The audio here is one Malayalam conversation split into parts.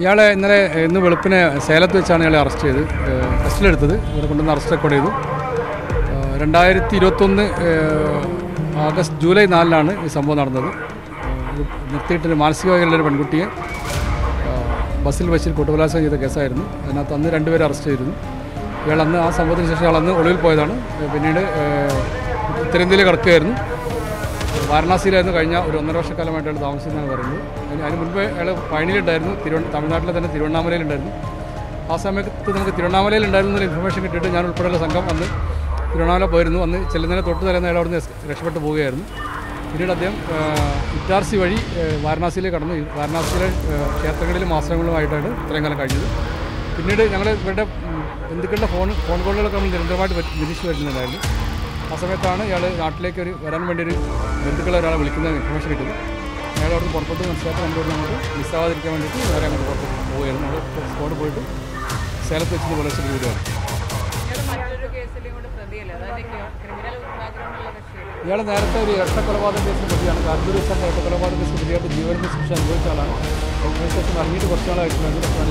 ഇയാളെ ഇന്നലെ ഇന്ന് വെളുപ്പിനെ സേലത്ത് വെച്ചാണ് ഇയാളെ അറസ്റ്റ് ചെയ്ത് ടെസ്റ്റിലെടുത്തത് ഇവിടെ കൊണ്ടുവന്ന് അറസ്റ്റ് റെക്കോർഡ് ചെയ്തു ഏഹ് രണ്ടായിരത്തി ഇരുപത്തൊന്ന് ഏഹ് ആഗസ്റ്റ് ജൂലൈ നാലിനാണ് ഈ സംഭവം നടന്നത് ഏഹ് ഇത് നിർത്തിയിട്ടൊരു മാനസികമായുള്ള ഒരു പെൺകുട്ടിയെ ഏഹ് ബസ്സിൽ വെച്ച് കൂട്ടബലാത്സംഗം ചെയ്ത കേസായിരുന്നു അതിനകത്ത് അന്ന് രണ്ടുപേരെ അറസ്റ്റ് ചെയ്തിരുന്നു ഇയാൾ അന്ന് ആ സംഭവത്തിന് ശേഷം ഇയാൾ അന്ന് ഒളിവിൽ പോയതാണ് ഏഹ് പിന്നീട് ഏഹ് ഉത്തരേന്ത്യയിൽ കിടക്കുകയായിരുന്നു വാരണാസിയിലായിരുന്നു കഴിഞ്ഞ ഒരു ഒന്നര വർഷക്കാലമായിട്ട് അയാൾ താമസിക്കുന്നതാണ് പറയുന്നത് അതിന് അതിന് മുൻപ് അയാൾ പഴനിയിലുണ്ടായിരുന്നു തിരുവ തമിഴ്നാട്ടിലെ തന്നെ തിരുവണ്ണാമലയിലുണ്ടായിരുന്നു ആ സമയത്ത് നമുക്ക് തിരുവണ്ണാമലയിൽ ഉണ്ടായിരുന്നു എന്നൊരു ഇൻഫർമേഷൻ കിട്ടിയിട്ട് ഞാൻ ഉൾപ്പെടെയുള്ള സംഘം അന്ന് തിരുവണ്ണാമല പോയിരുന്നു അന്ന് ചെല്ലുന്നതിനെ തൊട്ട് തരുന്ന അയാൾ അവിടുന്ന് എസ്- രക്ഷപ്പെട്ടു പോവുകയായിരുന്നു പിന്നീട് അദ്ദേഹം ഇറ്റാർസി വഴി ഏഹ്, വാരണാസിയിലേക്ക് കടന്നു ഈ വാരണാസിയിലെ ഏഹ്, ക്ഷേത്രങ്ങളിലും ആശ്രമങ്ങളുമായിട്ടാണ് ഇത്രയും കാലം കഴിഞ്ഞത് പിന്നീട് ഞങ്ങൾ ഇവരുടെ ഉം, ബന്ധുക്കളുടെ ഫോൺ ഫോൺ കോളുകളൊക്കെ നമ്മൾ നിരന്തരമായിട്ട് പറ്റി- നിരീക്ഷിച്ച് വരുന്നുണ്ടായിരുന്നു ആ സമയത്താണ് ഇയാൾ നാട്ടിലേക്ക് ഒരു വരാൻ വേണ്ടി ഒരു ബന്ധുക്കളെ ഒരാളെ വിളിക്കുന്ന ഇൻഫർമേഷൻ കിട്ടിയത് അയാൾ അവിടെ പുറപ്പെട്ട് മനസ്സിലാക്കി നമ്മളോട് നമുക്ക് മിസ്സാവാതിരിക്കാൻ വേണ്ടിയിട്ട് വേറെ അങ്ങോട്ട് പുറത്ത് പോവുകയായിരുന്നു നമ്മൾ സ്പോട്ട് പോയിട്ട് സേലത്ത് വെച്ചിട്ട് പോലീസ് വീടുകയാണ് ഇയാള് മറ്റൊരു കേസിലും കൂടെ പ്രതിയല്ലേ അതായത് ക്രിമിനൽ ബാക്ക്ഗ്രൗണ്ടുള്ള കക്ഷിയാണ് ഇയാൾ നേരത്തെ ഒരു ഇരട്ട കൊലപാതക കേസിൽ പ്രതിയാണ് കാർബൂർ വെച്ചാൽ ഇരട്ട കൊലപാതക കേസിൽ പ്രതിയായിട്ട് ജീവനത്തെ ശിക്ഷ അനുഭവിച്ച ആളാണ് അതിനുശേഷം ഇറങ്ങിയിട്ട് കുറച്ച് നാളായിട്ടുണ്ടായിരുന്നു പക്ഷേ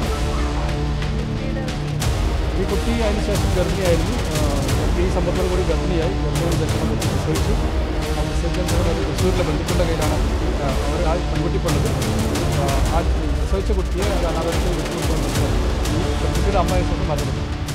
ഈ കുട്ടി അതിനുശേഷം ഗർഭിണിയായിരുന്നു ആ, കുട്ടി ഈ സംഭവത്തോടു കൂടി ഗർഭിണിയായി ഗർഭിണിയുടെ ശേഷം കുട്ടി പ്രസവിച്ചു ആ പ്രസവിച്ച തൃശ്ശൂരിലെ ബന്ധുക്കളുടെ കയ്യിലാണ് ആ, അവർ ആ പെൺകുട്ടി പെണ്ണത് ആ പ്രസവിച്ച കുട്ടിയെ അത് അനാഥത്തിൽ വിട്ടുകൊണ്ടുവന്നത് ഈ പെൺകുട്ടിയുടെ അമ്മ ശേഷം മരണപ്പെട്ടു